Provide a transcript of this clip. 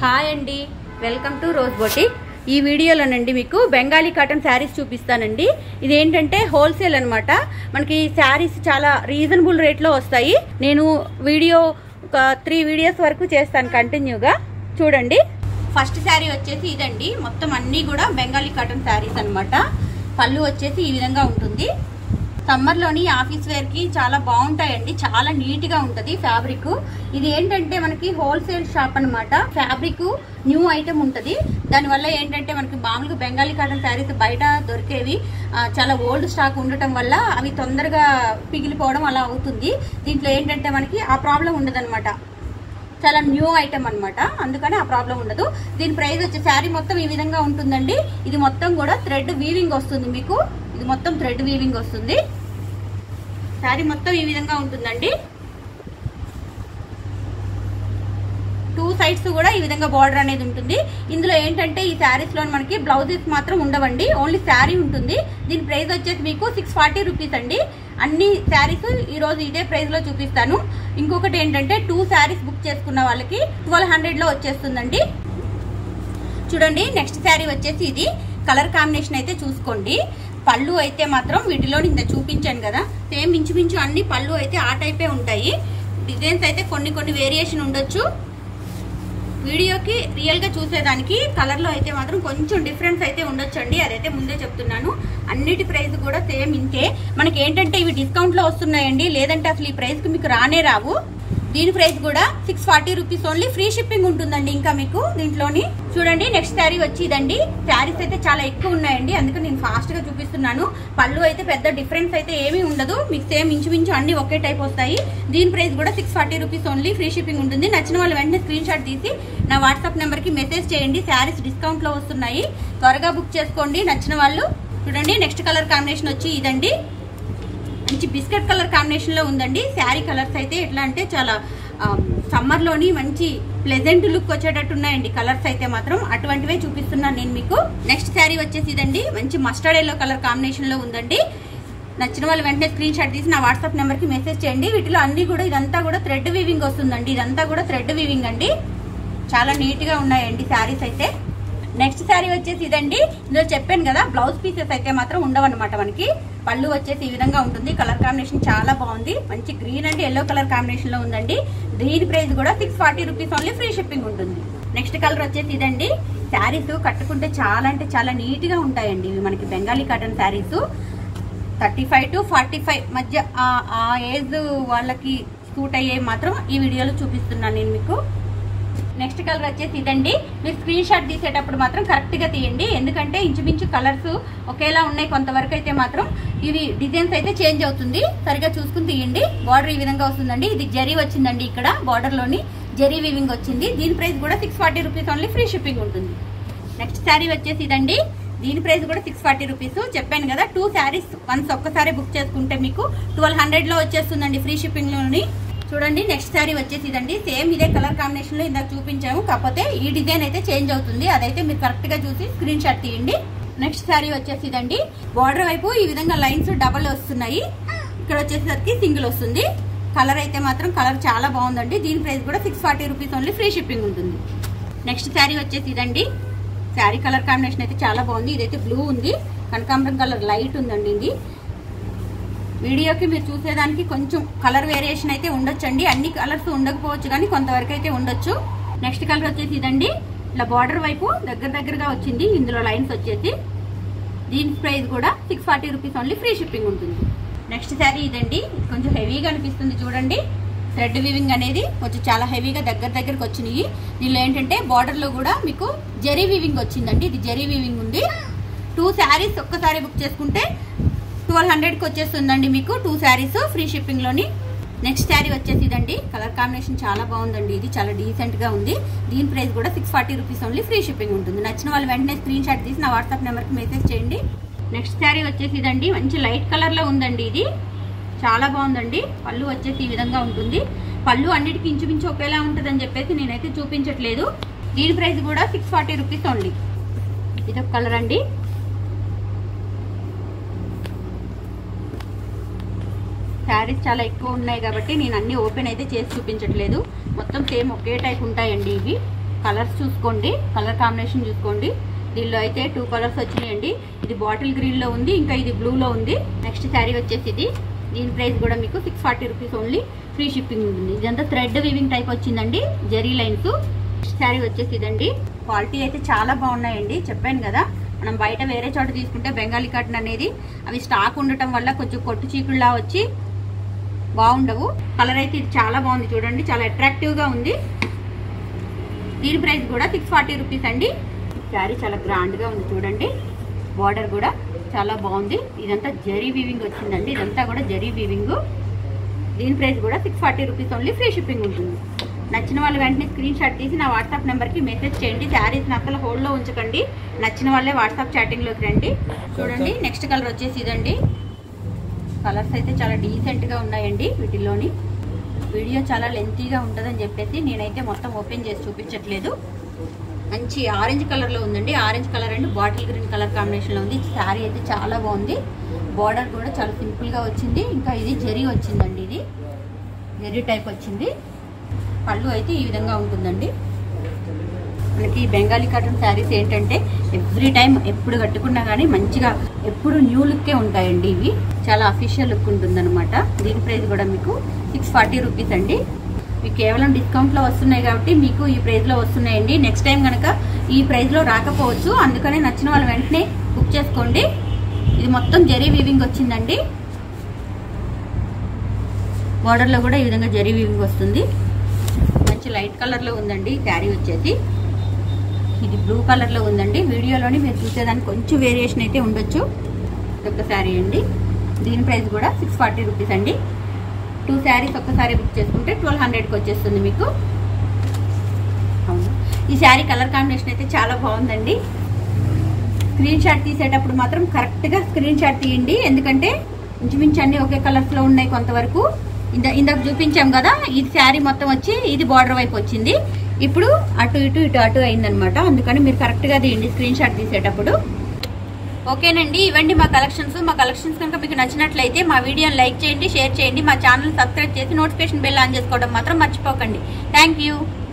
hi అండి welcome to rose boutique ఈ వీడియోలోనండి మీకు బెంగాలీ కాటన్ శారీస్ చూపిస్తానండి ఇది ఏంటంటే హోల్సేల్ అన్నమాట మనకి శారీస్ చాలా రీజనబుల్ రేట్లో వస్తాయి నేను వీడియో ఒక త్రీ వీడియోస్ వరకు చేస్తాను కంటిన్యూగా చూడండి ఫస్ట్ శారీ వచ్చేసి ఇదండి మొత్తం అన్నీ కూడా బెంగాలీ కాటన్ శారీస్ అన్నమాట పళ్ళు వచ్చేసి ఈ విధంగా ఉంటుంది సమ్మర్లోని ఆఫీస్ వేర్కి చాలా బాగుంటాయండి చాలా నీట్గా ఉంటుంది ఫ్యాబ్రిక్ ఇది ఏంటంటే మనకి హోల్సేల్ షాప్ అన్నమాట ఫ్యాబ్రిక్ న్యూ ఐటమ్ ఉంటుంది దానివల్ల ఏంటంటే మనకి మామూలుగా బెంగాలీ కాటన్ శారీస్ బయట దొరికేవి ఆ, చాలా ఓల్డ్ స్టాక్ ఉండటం వల్ల అవి తొందరగా పిగిలిపోవడం అలా అవుతుంది దీంట్లో ఏంటంటే మనకి ఆ ప్రాబ్లం ఉండదన్నమాట చాలా న్యూ ఐటమ్ అన్నమాట అందుకని ఆ ప్రాబ్లం ఉండదు దీని ప్రైస్ వచ్చే శారీ మొత్తం ఈ విధంగా ఉంటుందండి ఇది మొత్తం కూడా థ్రెడ్ వీవింగ్ వస్తుంది మీకు ఇది మొత్తం థ్రెడ్ వీవింగ్ వస్తుంది శారీ మొత్తం ఈ విధంగా ఉంటుందండి టూ సైడ్స్ కూడా ఈ విధంగా బార్డర్ అనేది ఉంటుంది ఇందులో ఏంటంటే ఈ శారీస్ లో మనకి బ్లౌజెస్ మాత్రం ఉండవండి ఓన్లీ శారీ ఉంటుంది దీని ప్రైస్ వచ్చేసి మీకు సిక్స్ ఫార్టీ రూపీస్ అండి అన్ని శారీస్ ఈ రోజు ఇదే ప్రైస్ లో చూపిస్తాను ఇంకొకటి ఏంటంటే టూ శారీస్ బుక్ చేసుకున్న వాళ్ళకి ట్వెల్వ్ హండ్రెడ్ లో వచ్చేస్తుందండి చూడండి నెక్స్ట్ శారీ వచ్చేసి ఇది కలర్ కాంబినేషన్ అయితే చూసుకోండి పళ్ళు అయితే మాత్రం వీటిలో నిన్న చూపించాను కదా సేమ్ ఇంచుమించు అన్ని పళ్ళు అయితే ఆ టైపే ఉంటాయి డిజైన్స్ అయితే కొన్ని కొన్ని వేరియేషన్ ఉండొచ్చు వీడియోకి రియల్ గా చూసేదానికి కలర్ లో అయితే మాత్రం కొంచెం డిఫరెన్స్ అయితే ఉండొచ్చండి అదైతే ముందే చెప్తున్నాను అన్నిటి ప్రైస్ కూడా సేమ్ ఇంతే మనకి ఏంటంటే ఇవి డిస్కౌంట్ లో వస్తున్నాయండి లేదంటే అసలు ఈ ప్రైస్ కి మీకు రానే రావు దీని ప్రైస్ కూడా six forty rupees only free shipping ఉంటుందండి ఇంకా మీకు దీంట్లోని చూడండి నెక్స్ట్ శారీ వచ్చి ఇదండి శారీస్ అయితే చాలా ఎక్కువ ఉన్నాయండి అందుకని నేను ఫాస్ట్ గా చూపిస్తున్నాను పళ్ళు అయితే పెద్ద డిఫరెన్స్ అయితే ఏమీ ఉండదు మీకు సేమ్ ఇంచుమించు అన్ని ఒకే టైప్ వస్తాయి దీని ప్రైస్ కూడా six forty rupees only free shipping ఉంటుంది నచ్చిన వాళ్ళు వెంటనే స్క్రీన్ షాట్ తీసి నా వాట్సాప్ నెంబర్ కి మెసేజ్ చేయండి శారీస్ డిస్కౌంట్ లో వస్తున్నాయి త్వరగా బుక్ చేసుకోండి నచ్చిన వాళ్ళు చూడండి నెక్స్ట్ కలర్ కాంబినేషన్ వచ్చి ఇదండి మంచి బిస్కెట్ కలర్ కాంబినేషన్ లో ఉందండి శారీ కలర్స్ అయితే ఎట్లా అంటే చాలా సమ్మర్ లోని మంచి ప్లెజెంట్ లుక్ వచ్చేటట్టు ఉన్నాయండి కలర్స్ అయితే మాత్రం అటువంటివే చూపిస్తున్నాను నేను మీకు నెక్స్ట్ శారీ వచ్చేసి ఇదండి మంచి మస్టర్డ్ ఎల్లో కలర్ కాంబినేషన్ లో ఉందండి నచ్చిన వాళ్ళు వెంటనే స్క్రీన్ షాట్ తీసి నా వాట్సాప్ నెంబర్ కి మెసేజ్ చేయండి వీటిలో అన్ని కూడా ఇదంతా కూడా థ్రెడ్ వీవింగ్ వస్తుందండి ఇదంతా కూడా థ్రెడ్ వీవింగ్ అండి చాలా నీట్ గా ఉన్నాయండి శారీస్ అయితే నెక్స్ట్ శారీ వచ్చేసి ఇదండి ఇందులో చెప్పాను కదా బ్లౌజ్ పీసెస్ అయితే మాత్రం ఉండవన్నమాట మనకి పళ్ళు వచ్చేసి ఈ విధంగా ఉంటుంది కలర్ కాంబినేషన్ చాలా బాగుంది మంచి green and yellow colour combination లో ఉందండి దీని ప్రైస్ కూడా six forty rupees only free shipping ఉంటుంది నెక్స్ట్ కలర్ వచ్చేసి ఇదండి శారీస్ కట్టుకుంటే చాలా అంటే చాలా నీట్ గా ఉంటాయండి ఇవి మనకి Bengali cotton saris thirty five to forty five మధ్య ఆ- ఆ ఏజ్ వాళ్ళకి సూట్ అయ్యే మాత్రం ఈ వీడియోలో చూపిస్తున్నాను నేను మీకు నెక్స్ట్ కలర్ వచ్చేసి ఇదండి మీరు స్క్రీన్ షాట్ తీసేటప్పుడు మాత్రం కరెక్ట్ గా తీయండి ఎందుకంటే ఇంచుమించు కలర్స్ ఒకేలా ఉన్నాయి కొంతవరకు అయితే మాత్రం ఇవి డిజైన్స్ అయితే చేంజ్ అవుతుంది సరిగా చూసుకుని తీయండి బార్డర్ ఈ విధంగా వస్తుందండి ఇది జరీ వచ్చిందండి ఇక్కడ బార్డర్ లోని జరీ వీవింగ్ వచ్చింది దీని ప్రైస్ కూడా six forty rupees only free shipping ఉంటుంది నెక్స్ట్ శారీ వచ్చేసి ఇదండి దీని ప్రైస్ కూడా సిక్స్ ఫార్టీ రూపీస్ చెప్పాను కదా టూ శారీస్ వన్స్ ఒక్కసారి బుక్ చేసుకుంటే మీకు ట్వెల్వ్ హండ్రెడ్ లో వచ్చేస్తుందండి ఫ్రీ షిప్పింగ్ లోని చూడండి నెక్స్ట్ శారీ వచ్చేసి ఇదండి సేమ్ ఇదే కలర్ కాంబినేషన్ లో ఇందాక చూపించాము కాకపోతే ఈ డిజైన్ అయితే చేంజ్ అవుతుంది అదైతే మీరు కరెక్ట్ గా చూసి స్క్రీన్ షాట్ తీయండి నెక్స్ట్ శారీ వచ్చేసి ఇదండి బార్డర్ వైపు ఈ విధంగా లైన్స్ డబల్ వస్తున్నాయి ఇక్కడ వచ్చేసరికి సింగిల్ వస్తుంది కలర్ అయితే మాత్రం కలర్ చాలా బాగుందండి దీని ప్రైస్ కూడా six forty rupees only free shipping ఉంటుంది నెక్స్ట్ శారీ వచ్చేసి ఇదండి శారీ కలర్ కాంబినేషన్ అయితే చాలా బాగుంది ఇదైతే బ్లూ ఉంది కనకాంబరం కలర్ లైట్ ఉందండి ఇది వీడియోకి మీరు చూసేదానికి కొంచెం కలర్ వేరియేషన్ అయితే ఉండొచ్చండి అన్ని కలర్స్ ఉండకపోవచ్చు కానీ కొంతవరకు అయితే ఉండొచ్చు నెక్స్ట్ కలర్ వచ్చేసి ఇదండి ఇలా బార్డర్ వైపు దగ్గర దగ్గరగా వచ్చింది ఇందులో లైన్స్ వచ్చేసి దీని ప్రైస్ కూడా six forty rupees only free shipping ఉంటుంది నెక్స్ట్ శారీ ఇదండి ఇది కొంచెం హెవీగా అనిపిస్తుంది చూడండి థ్రెడ్ వీవింగ్ అనేది కొంచెం చాలా హెవీగా దగ్గర దగ్గరకు వచ్చినాయి దీనిలో ఏంటంటే border లో కూడా మీకు జరీ వీవింగ్ వచ్చిందండి ఇది జరీ వీవింగ్ ఉంది టూ శారీస్ ఒక్కసారి బుక్ చేసుకుంటే ట్వెల్వ్ హండ్రెడ్కి వచ్చేస్తుందండి మీకు టూ శారీస్ ఫ్రీ షిప్పింగ్లోని నెక్స్ట్ శారీ వచ్చేసి ఇదండి కలర్ కాంబినేషన్ చాలా బాగుందండి ఇది చాలా డీసెంట్ గా ఉంది దీని ప్రైస్ కూడా six forty rupees only free shipping ఉంటుంది నచ్చిన వాళ్ళు వెంటనే స్క్రీన్ షాట్ తీసి నా వాట్సాప్ నెంబర్కి మెసేజ్ చేయండి నెక్స్ట్ శారీ వచ్చేసి ఇదండి మంచి లైట్ కలర్ లో ఉందండి ఇది చాలా బాగుందండి పళ్ళు వచ్చేసి ఈ విధంగా ఉంటుంది పళ్ళు అన్నిటికీ ఇంచుమించు ఒకేలా ఉంటుందని చెప్పేసి నేనైతే చూపించట్లేదు దీని ప్రైస్ కూడా సిక్స్ ఫార్టీ రూపీస్ ఓన్లీ ఇదొక కలర్ అండి శారీస్ చాలా ఎక్కువ ఉన్నాయి కాబట్టి నేను అన్ని ఓపెన్ అయితే చేసి చూపించట్లేదు మొత్తం సేమ్ ఒకే టైప్ ఉంటాయండి ఇవి కలర్స్ చూసుకోండి కలర్ కాంబినేషన్ చూసుకోండి దీనిలో అయితే టూ కలర్స్ వచ్చినాయండి ఇది బాటిల్ గ్రీన్లో ఉంది ఇంకా ఇది బ్లూలో ఉంది నెక్స్ట్ శారీ వచ్చేసి ఇది దీని ప్రైస్ కూడా మీకు six forty rupees only free shipping ఉంటుంది ఇదంతా థ్రెడ్ వీవింగ్ టైప్ వచ్చిందండి జెరీ లైన్స్ శారీ వచ్చేసి ఇదండి క్వాలిటీ అయితే చాలా బాగున్నాయండి చెప్పాను కదా మనం బయట వేరే చోట తీసుకుంటే బెంగాలీ కాటన్ అనేది అవి స్టాక్ ఉండటం వల్ల కొంచెం కొట్టు చీకుల్లా వచ్చి బాగుండవు కలర్ అయితే ఇది చాలా బాగుంది చూడండి చాలా అట్రాక్టివ్ గా ఉంది దీని ప్రైస్ కూడా సిక్స్ ఫార్టీ రూపీస్ అండి శారీ చాలా గ్రాండ్ గా ఉంది చూడండి బార్డర్ కూడా చాలా బాగుంది ఇదంతా జరీ వీవింగ్ వచ్చిందండి ఇదంతా కూడా జరీ వీవింగ్ దీని ప్రైస్ కూడా six forty rupees only free shipping ఉంటుంది నచ్చిన వాళ్ళు వెంటనే స్క్రీన్ షాట్ తీసి నా వాట్సాప్ నెంబర్కి మెసేజ్ చేయండి శారీస్ అసలు హోల్డ్లో ఉంచకండి నచ్చిన వాళ్ళే వాట్సాప్ చాటింగ్లోకి రండి చూడండి నెక్స్ట్ కలర్ వచ్చేసి ఇదండి కలర్స్ అయితే చాలా డీసెంట్గా ఉన్నాయండి వీటిల్లోని వీడియో చాలా లెంతీగా ఉంటుందని చెప్పేసి నేనైతే మొత్తం ఓపెన్ చేసి చూపించట్లేదు మంచి ఆరెంజ్ కలర్లో ఉందండి orange colour and bottle green colour కాంబినేషన్లో ఉంది శారీ అయితే చాలా బాగుంది బార్డర్ కూడా చాలా సింపుల్గా వచ్చింది ఇంకా ఇది జరీ వచ్చిందండి ఇది జరీ టైప్ వచ్చింది పళ్ళు అయితే ఈ విధంగా ఉంటుందండి మనకి బెంగాలీ కాటన్ శారీస్ ఏంటంటే ఎవ్రీ టైం ఎప్పుడు కట్టుకున్నా కానీ మంచిగా ఎప్పుడు న్యూ లుక్కే ఉంటాయండి ఇవి చాలా అఫీషియల్ లుక్ ఉంటుందన్నమాట దీని ప్రైస్ కూడా మీకు సిక్స్ ఫార్టీ రూపీస్ అండి మీకు కేవలం డిస్కౌంట్లో వస్తున్నాయి కాబట్టి మీకు ఈ ప్రైస్లో వస్తున్నాయండి నెక్స్ట్ టైం కనుక ఈ ప్రైస్లో రాకపోవచ్చు అందుకనే నచ్చిన వాళ్ళు వెంటనే బుక్ చేసుకోండి ఇది మొత్తం జరీ వీవింగ్ వచ్చిందండి బార్డర్లో కూడా ఈ విధంగా జరీ వీవింగ్ వస్తుంది మంచి లైట్ కలర్లో ఉందండి ఈ శారీ వచ్చేసి ఇది బ్లూ కలర్లో ఉందండి వీడియోలోని మీరు చూసేదానికి కొంచెం వేరియేషన్ అయితే ఉండొచ్చు ఒక శారీ అండి దీని ప్రైస్ కూడా సిక్స్ ఫార్టీ రూపీస్ అండి టూ శారీస్ ఒక్కసారి బుక్ చేసుకుంటే ట్వెల్వ్ హండ్రెడ్కి వచ్చేస్తుంది మీకు అవును ఈ శారీ కలర్ కాంబినేషన్ అయితే చాలా బాగుందండి స్క్రీన్ షాట్ తీసేటప్పుడు మాత్రం కరెక్ట్గా స్క్రీన్ షాట్ తీయండి ఎందుకంటే ఇంచుమించు అన్ని ఒకే కలర్స్లో ఉన్నాయి కొంతవరకు ఇంద ఇందాక చూపించాం కదా ఈ శారీ మొత్తం వచ్చి ఇది బార్డర్ వైపు వచ్చింది ఇప్పుడు అటు ఇటు ఇటు అటు అయిందనమాట అందుకని మీరు కరెక్ట్గా తీయండి స్క్రీన్ షాట్ తీసేటప్పుడు ఓకేనండి ఇవ్వండి మా కలెక్షన్స్ మా కలెక్షన్స్ కనుక మీకు నచ్చినట్లయితే మా వీడియోని లైక్ చేయండి షేర్ చేయండి మా ఛానల్ సబ్స్క్రైబ్ చేసి నోటిఫికేషన్ బెల్ ఆన్ చేసుకోవడం మాత్రం మర్చిపోకండి థ్యాంక్ యూ